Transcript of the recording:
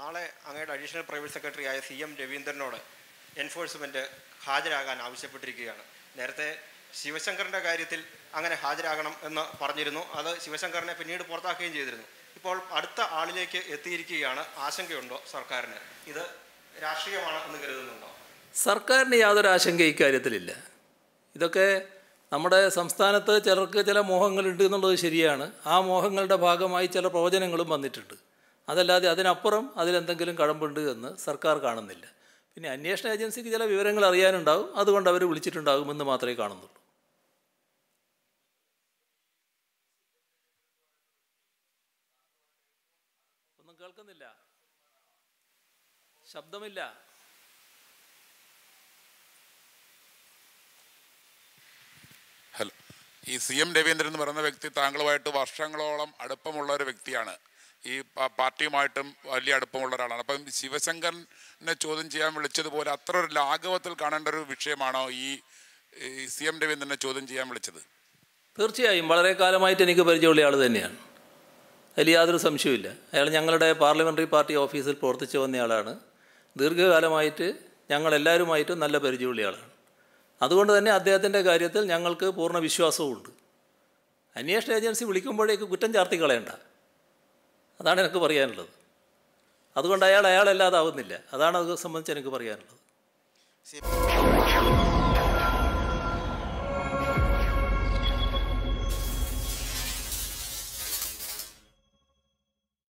നാളെ അങ്ങയുടെ additional private secretary ആയ സി എം രവീന്ദ്രനോട് എൻഫോഴ്സ്മെൻറ്റ് ഹാജരാകാൻ ആവശ്യപ്പെട്ടിരിക്കുകയാണ് നേരത്തെ ശിവശങ്കറിൻ്റെ കാര്യത്തിൽ അങ്ങനെ ഹാജരാകണം എന്ന് പറഞ്ഞിരുന്നു അത് ശിവശങ്കറിനെ പിന്നീട് പുറത്താക്കുകയും ചെയ്തിരുന്നു ഇപ്പോൾ അടുത്ത ആളിലേക്ക് എത്തിയിരിക്കുകയാണ് ആശങ്കയുണ്ടോ സർക്കാരിന് ഇത് രാഷ്ട്രീയമാണ് എന്ന് കരുതുന്നുണ്ടോ സർക്കാരിന് യാതൊരു ആശങ്ക ഇക്കാര്യത്തിലില്ല ഇതൊക്കെ നമ്മുടെ സംസ്ഥാനത്ത് ചിലർക്ക് ചില മോഹങ്ങളുണ്ട് എന്നുള്ളത് ശരിയാണ് ആ മോഹങ്ങളുടെ ഭാഗമായി ചില പ്രവചനങ്ങളും വന്നിട്ടുണ്ട് അതല്ലാതെ അതിനപ്പുറം അതിലെന്തെങ്കിലും കഴമ്പുണ്ട് എന്ന് സർക്കാർ കാണുന്നില്ല പിന്നെ അന്വേഷണ ഏജൻസിക്ക് ചില വിവരങ്ങൾ അറിയാനുണ്ടാവും അതുകൊണ്ട് അവർ വിളിച്ചിട്ടുണ്ടാകുമെന്ന് മാത്രമേ കാണുന്നുള്ളൂ ഒന്നും കേൾക്കുന്നില്ല ശബ്ദമില്ല ഹലോ ഈ സി എം രവീന്ദ്രൻ എന്ന് പറയുന്ന വ്യക്തി താങ്കളുമായിട്ട് വർഷങ്ങളോളം അടുപ്പമുള്ള ഒരു വ്യക്തിയാണ് ഈ പ- പാർട്ടിയുമായിട്ടും വലിയ അടുപ്പമുള്ള ഒരാളാണ് അപ്പം ശിവശങ്കറിനെ ചോദ്യം ചെയ്യാൻ വിളിച്ചതുപോലെ അത്ര ഒരു ലാഘവത്തിൽ കാണേണ്ട ഒരു വിഷയമാണോ ഈ ഈ സി എം രവീന്ദ്രനെ ചോദ്യം ചെയ്യാൻ വിളിച്ചത് തീർച്ചയായും വളരെ കാലമായിട്ട് എനിക്ക് പരിചയമുള്ള ആൾ തന്നെയാണ് അതിൽ യാതൊരു സംശയവുമില്ല അയാൾ ഞങ്ങളുടെ പാർലമെൻ്ററി പാർട്ടി ഓഫീസിൽ പ്രവർത്തിച്ചു വന്നയാളാണ് ദീർഘകാലമായിട്ട് ഞങ്ങളെല്ലാവരുമായിട്ടും നല്ല പരിചയമുള്ള ആളാണ് അതുകൊണ്ട് തന്നെ അദ്ദേഹത്തിൻ്റെ കാര്യത്തിൽ ഞങ്ങൾക്ക് പൂർണ്ണ വിശ്വാസവുമുണ്ട് അന്വേഷണ ഏജൻസി വിളിക്കുമ്പോഴേക്ക് കുറ്റം ചാർത്തി കളയണ്ട അതാണ് എനിക്ക് പറയാനുള്ളത് അതുകൊണ്ട് അയാൾ അയാളല്ലാതാവുന്നില്ല അതാണ് അത് സംബന്ധിച്ച് എനിക്ക് പറയാനുള്ളത് സി